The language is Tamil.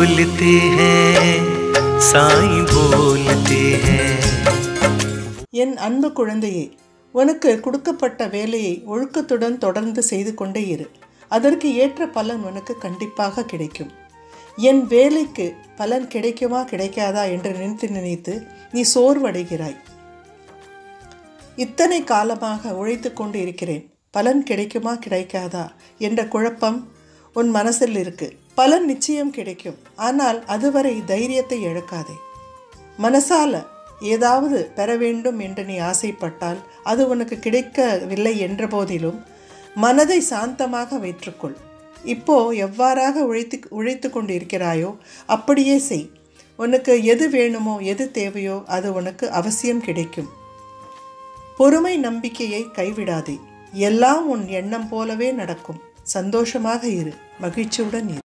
बोलते हैं साईं बोलते हैं என் அன்பு குழந்தையே உனக்கு கொடுக்கப்பட்ட வேலையை ஒழுக்கத்துடன் தொடர்ந்து செய்து கொண்டே இரு அதற்கு ஏற்ற பலன் உனக்கு கண்டிப்பாக கிடைக்கும் என் வேலைக்கு பலன் கிடைக்குமா கிடைக்காதா என்று நினைத்து நினைத்து நீ சோர்வடைகிறாய் இத்தனை காலமாக உழைத்து கொண்டு இருக்கிறேன் பலன் கிடைக்குமா கிடைக்காதா என்ற குழப்பம் உன் மனசில் இருக்கு பலன் நிச்சயம் கிடைக்கும் ஆனால் அதுவரை தைரியத்தை இழக்காதே மனசால ஏதாவது பெற வேண்டும் என்று நீ ஆசைப்பட்டால் அது உனக்கு கிடைக்கவில்லை என்ற போதிலும் மனதை சாந்தமாக வைற்றுக்கொள் இப்போ எவ்வாறாக உழைத்து உழைத்து கொண்டு இருக்கிறாயோ அப்படியே செய் உனக்கு எது வேணுமோ எது தேவையோ அது உனக்கு அவசியம் கிடைக்கும் பொறுமை நம்பிக்கையை கைவிடாதே எல்லாம் உன் எண்ணம் போலவே நடக்கும் சந்தோஷமாக இரு மகிழ்ச்சியுடன் இரு